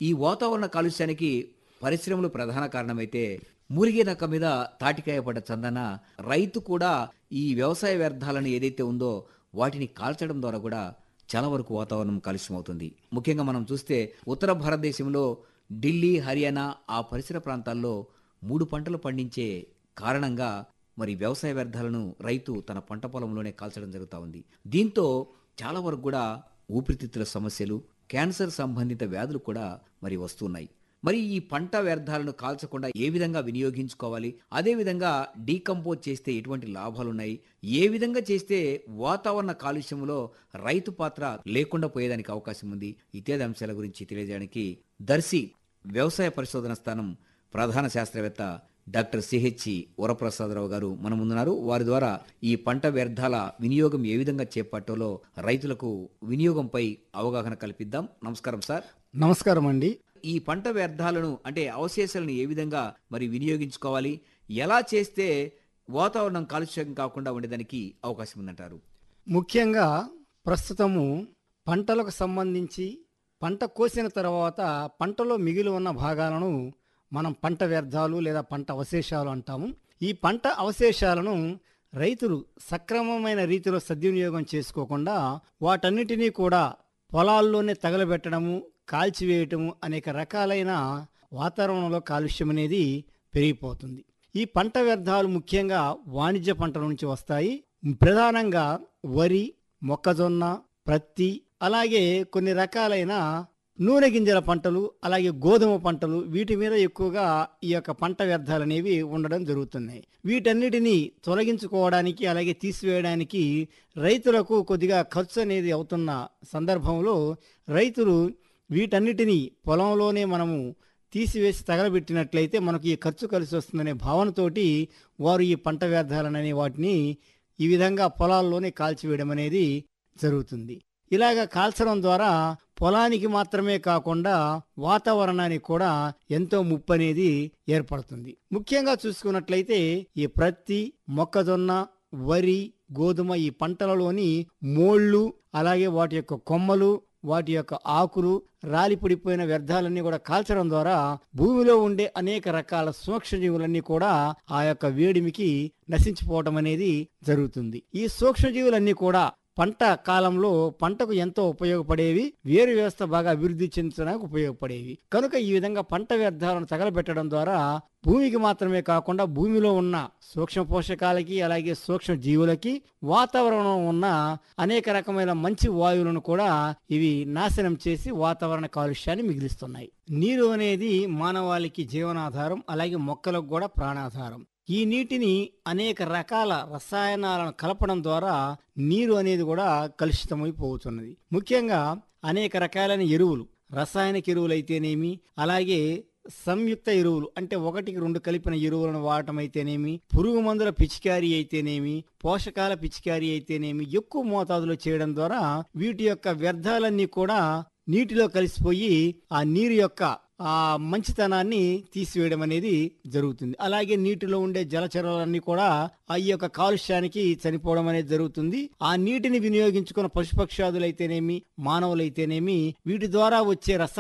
ఈ వాతావరణ కాలుష్యానికి పరిశ్రమలు ప్రధాన కారణమైతే మూలిగే నక్క మీద తాటికాయ పడ్డ చందన రైతు కూడా ఈ వ్యవసాయ వ్యర్థాలను ఏదైతే ఉందో వాటిని కాల్చడం ద్వారా కూడా చాలా వరకు వాతావరణం కాలుష్యం అవుతుంది ముఖ్యంగా మనం చూస్తే ఉత్తర భారతదేశంలో ఢిల్లీ హర్యానా ఆ పరిసర ప్రాంతాల్లో మూడు పంటలు పండించే కారణంగా మరి వ్యవసాయ వ్యర్థాలను రైతు తన పంట పొలంలోనే కాల్చడం జరుగుతూ ఉంది దీంతో చాలా వరకు కూడా ఊపిరితిత్తుల సమస్యలు క్యాన్సర్ సంబంధిత వ్యాధులు కూడా మరి వస్తున్నాయి మరి ఈ పంట వ్యర్థాలను కాల్చకుండా ఏ విధంగా వినియోగించుకోవాలి అదే విధంగా డీకంపోజ్ చేస్తే ఎటువంటి లాభాలున్నాయి ఏ విధంగా చేస్తే వాతావరణ కాలుష్యంలో రైతు పాత్ర లేకుండా పోయేదానికి అవకాశం ఉంది ఇత్యాది అంశాల గురించి తెలియజేయడానికి దర్శి వ్యవసాయ పరిశోధన స్థానం ప్రధాన శాస్త్రవేత్త డాక్టర్ సిహెచ్ వరప్రసాదరావు గారు మన ముందున్నారు వారి ద్వారా ఈ పంట వ్యర్థాల వినియోగం ఏ విధంగా చేపట్టాలో రైతులకు వినియోగంపై అవగాహన కల్పిద్దాం నమస్కారం సార్ నమస్కారం అండి ఈ పంట వ్యర్థాలను అంటే అవశేషాలను ఏ విధంగా మరి వినియోగించుకోవాలి ఎలా చేస్తే వాతావరణం కాలుష్యం కాకుండా ఉండేదానికి అవకాశం ఉందంటారు ముఖ్యంగా ప్రస్తుతము పంటలకు సంబంధించి పంట కోసిన తర్వాత పంటలో మిగిలి ఉన్న భాగాలను మనం పంట వ్యర్థాలు లేదా పంట అవశేషాలు అంటాము ఈ పంట అవశేషాలను రైతులు సక్రమమైన రీతిలో సద్వినియోగం చేసుకోకుండా వాటన్నిటినీ కూడా పొలాల్లోనే తగలబెట్టడము కాల్చివేయటము అనేక రకాలైన వాతావరణంలో కాలుష్యం అనేది పెరిగిపోతుంది ఈ పంట వ్యర్థాలు ముఖ్యంగా వాణిజ్య పంటల నుంచి వస్తాయి ప్రధానంగా వరి మొక్కజొన్న ప్రత్తి అలాగే కొన్ని రకాలైన నూనె గింజల పంటలు అలాగే గోధుమ పంటలు వీటి మీద ఎక్కువగా ఈ యొక్క పంట వ్యర్థాలు అనేవి ఉండడం జరుగుతున్నాయి వీటన్నిటిని తొలగించుకోవడానికి అలాగే తీసివేయడానికి రైతులకు కొద్దిగా ఖర్చు అనేది అవుతున్న సందర్భంలో రైతులు వీటన్నిటిని పొలంలోనే మనము తీసివేసి తగలబెట్టినట్లయితే మనకు ఈ ఖర్చు కలిసి వస్తుందనే భావనతోటి వారు ఈ పంట వ్యర్థాలననే వాటిని ఈ విధంగా పొలాల్లోనే కాల్చివేయడం అనేది జరుగుతుంది ఇలాగ కాల్చడం ద్వారా పొలానికి మాత్రమే కాకుండా వాతావరణానికి కూడా ఎంతో ముప్పు అనేది ఏర్పడుతుంది ముఖ్యంగా చూసుకున్నట్లయితే ఈ ప్రత్తి మొక్కజొన్న వరి గోధుమ ఈ పంటలలోని మోళ్ళు అలాగే వాటి యొక్క కొమ్మలు వాటి యొక్క ఆకులు రాలిపడిపోయిన వ్యర్థాలన్నీ కూడా కాల్చడం ద్వారా భూమిలో ఉండే అనేక రకాల సూక్ష్మజీవులన్నీ కూడా ఆ యొక్క వేడిమికి నశించిపోవటం అనేది జరుగుతుంది ఈ సూక్ష్మజీవులన్నీ కూడా పంట కాలంలో పంటకు ఎంతో ఉపయోగపడేవి వేరు వ్యవస్థ బాగా అభివృద్ధి చెందడానికి ఉపయోగపడేవి కనుక ఈ విధంగా పంట వ్యర్థాలను తగలబెట్టడం ద్వారా భూమికి మాత్రమే కాకుండా భూమిలో ఉన్న సూక్ష్మ పోషకాలకి అలాగే సూక్ష్మ జీవులకి వాతావరణంలో ఉన్న అనేక రకమైన మంచి వాయువులను కూడా ఇవి నాశనం చేసి వాతావరణ కాలుష్యాన్ని మిగిలిస్తున్నాయి నీరు అనేది మానవాళికి జీవనాధారం అలాగే మొక్కలకు కూడా ప్రాణాధారం ఈ నీటిని అనేక రకాల రసాయనాలను కలపడం ద్వారా నీరు అనేది కూడా కలుషితమైపోతున్నది ముఖ్యంగా అనేక రకాలైన ఎరువులు రసాయనిక ఎరువులు అయితేనేమి అలాగే సంయుక్త ఎరువులు అంటే ఒకటికి రెండు కలిపిన ఎరువులను వాడటం అయితేనేమి పురుగు మందుల పిచికారీ అయితేనేమి పోషకాల పిచికారీ అయితేనేమి ఎక్కువ మోతాదులో చేయడం ద్వారా వీటి యొక్క వ్యర్థాలన్నీ కూడా నీటిలో కలిసిపోయి ఆ నీరు యొక్క ఆ మంచితనాన్ని తీసివేయడం అనేది జరుగుతుంది అలాగే నీటిలో ఉండే జలచరాలన్నీ కూడా ఆ ఈ యొక్క కాలుష్యానికి చనిపోవడం అనేది జరుగుతుంది ఆ నీటిని వినియోగించుకున్న పశుపక్షాదులైతేనేమి మానవులైతేనేమి వీటి ద్వారా వచ్చే రస